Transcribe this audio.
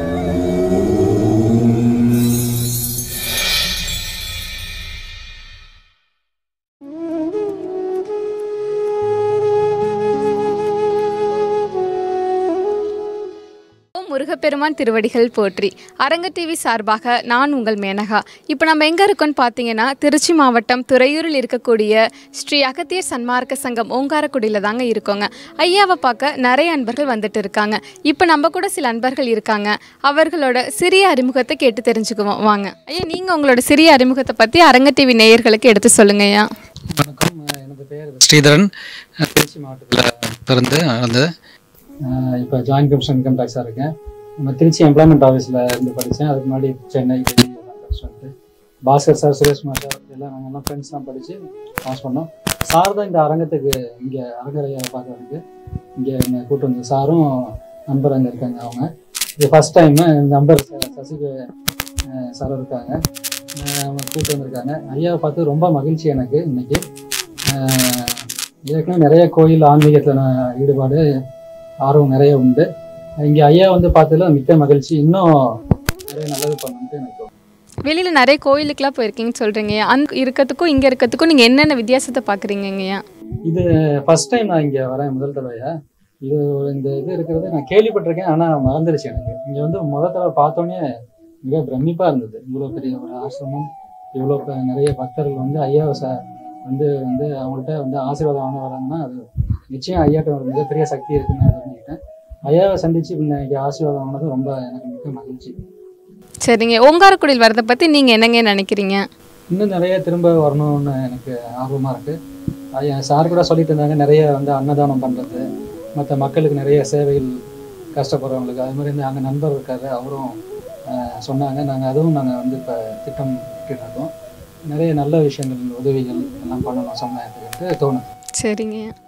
ஓம் முருகப்பெருமான் திருவடிகள் போற்றி அரங்க டிவி சார்பாக நான் உங்கள் மேனகா இப்போ நம்ம எங்கே இருக்கோம்னு பார்த்தீங்கன்னா திருச்சி மாவட்டம் துறையூரில் இருக்கக்கூடிய ஸ்ரீ அகத்தியர் சன்மார்க்க சங்கம் ஓங்காரக்குடியில் தாங்க இருக்கோங்க ஐயாவை பார்க்க நிறைய அன்பர்கள் வந்துட்டு இருக்காங்க இப்போ நம்ம கூட சில அன்பர்கள் இருக்காங்க அவர்களோட சிறிய அறிமுகத்தை கேட்டு தெரிஞ்சுக்குவோம் வாங்க ஐயா நீங்கள் உங்களோட சிறிய அறிமுகத்தை பற்றி அரங்க டிவி நேயர்களுக்கு எடுத்து சொல்லுங்க ஐயா வணக்கம் அஹ் எனது பெயர் ஸ்ரீதரன் அஹ் திருச்சி மாவட்டத்தில் பிறந்து வளர்ந்து இப்போ ஜாயின்ட் கமிஷன் இன்கம் டேக்ஸாக இருக்கேன் நம்ம திருச்சி எம்ப்ளாய்மெண்ட் ஆஃபீஸில் இருந்து படித்தேன் அதுக்கு முன்னாடி சென்னை டெல்லி எல்லாம் படிச்சுட்டு பாஸ்கர் சார் சுரேஷ்குமார் சார் எல்லாம் நாங்கள் எல்லாம் ஃப்ரெண்ட்ஸ் தான் படித்து பாஸ் பண்ணோம் சார் தான் இந்த அரங்கத்துக்கு இங்கே அரங்கரையை பார்க்கறதுக்கு இங்கே என்னை கூட்டு வந்த சாரும் நண்பர் அங்கே இருக்காங்க அவங்க இது ஃபஸ்ட் டைம் நம்பர் சசிக அஹ் சார் இருக்காங்க அஹ் அவங்க கூட்டு வந்திருக்காங்க ஐயாவை பார்த்து ரொம்ப மகிழ்ச்சி எனக்கு இன்னைக்கு ஆஹ் ஏற்கனவே நிறைய கோயில் ஆன்மீகத்தில் நான் ஈடுபாடு ஆர்வம் நிறைய உண்டு இங்கே ஐயா வந்து பார்த்ததுல மிக்க மகிழ்ச்சி இன்னும் நிறைய நல்லது பண்ணணுன்ட்டு எனக்கு தோணுது. வெளியில் நிறைய கோயிலுக்கெல்லாம் போயிருக்கீங்கன்னு சொல்கிறீங்க அங்கே இருக்கிறதுக்கும் இங்கே இருக்கிறதுக்கும் நீங்கள் என்னென்ன வித்தியாசத்தை பார்க்குறீங்கய்யா இது ஃபர்ஸ்ட் டைம் நான் இங்கே வரேன் முதல் தடவையா இது இந்த இது இருக்கிறது நான் கேள்விப்பட்டிருக்கேன் ஆனால் மறந்துடுச்சு எனக்கு இங்கே வந்து முதல் தடவை பார்த்தோன்னே மிக பிரமிப்பாக இருந்தது இவ்வளோ பெரிய ஒரு ஆசிரமம் இவ்வளோ ப- நிறைய பக்தர்கள் வந்து ஐயாவை ச வந்து வந்து அவங்கள்ட்ட வந்து ஆசீர்வாதம் வாங்க வராங்கன்னா அது நிச்சயம் ஐயாட்ட ஒரு மிகப்பெரிய சக்தி இருக்குன்னு நான் தெரிஞ்சுக்கிட்டேன் ஐயாவை சந்திச்சு இன்னைக்கு ஆசீர்வாதம் வாங்கினது ரொம்ப எனக்கு மிக மகிழ்ச்சி சரிங்க ஓங்காரக்குடியில் வரதை பற்றி நீங்கள் என்னங்க நினைக்கிறீங்க இன்னும் நிறைய திரும்ப வரணும்னு எனக்கு ஆர்வமாக இருக்குது ஐயா சார் கூட சொல்லிட்டு இருந்தாங்க நிறைய வந்து அன்னதானம் பண்ணுறது மற்ற மக்களுக்கு நிறைய சேவைகள் கஷ்டப்படுறவங்களுக்கு அது மாதிரி அங்கே நண்பர் இருக்காரு அவரும் ஆஹ், சொன்னாங்க நாங்கள் அதுவும் நாங்கள் வந்து இப்போ திட்டம் இருக்கோம் நிறைய நல்ல விஷயங்கள் உதவிகள் எல்லாம் பண்ணணும் சமுதாயத்துக்கு தோணுது சரிங்க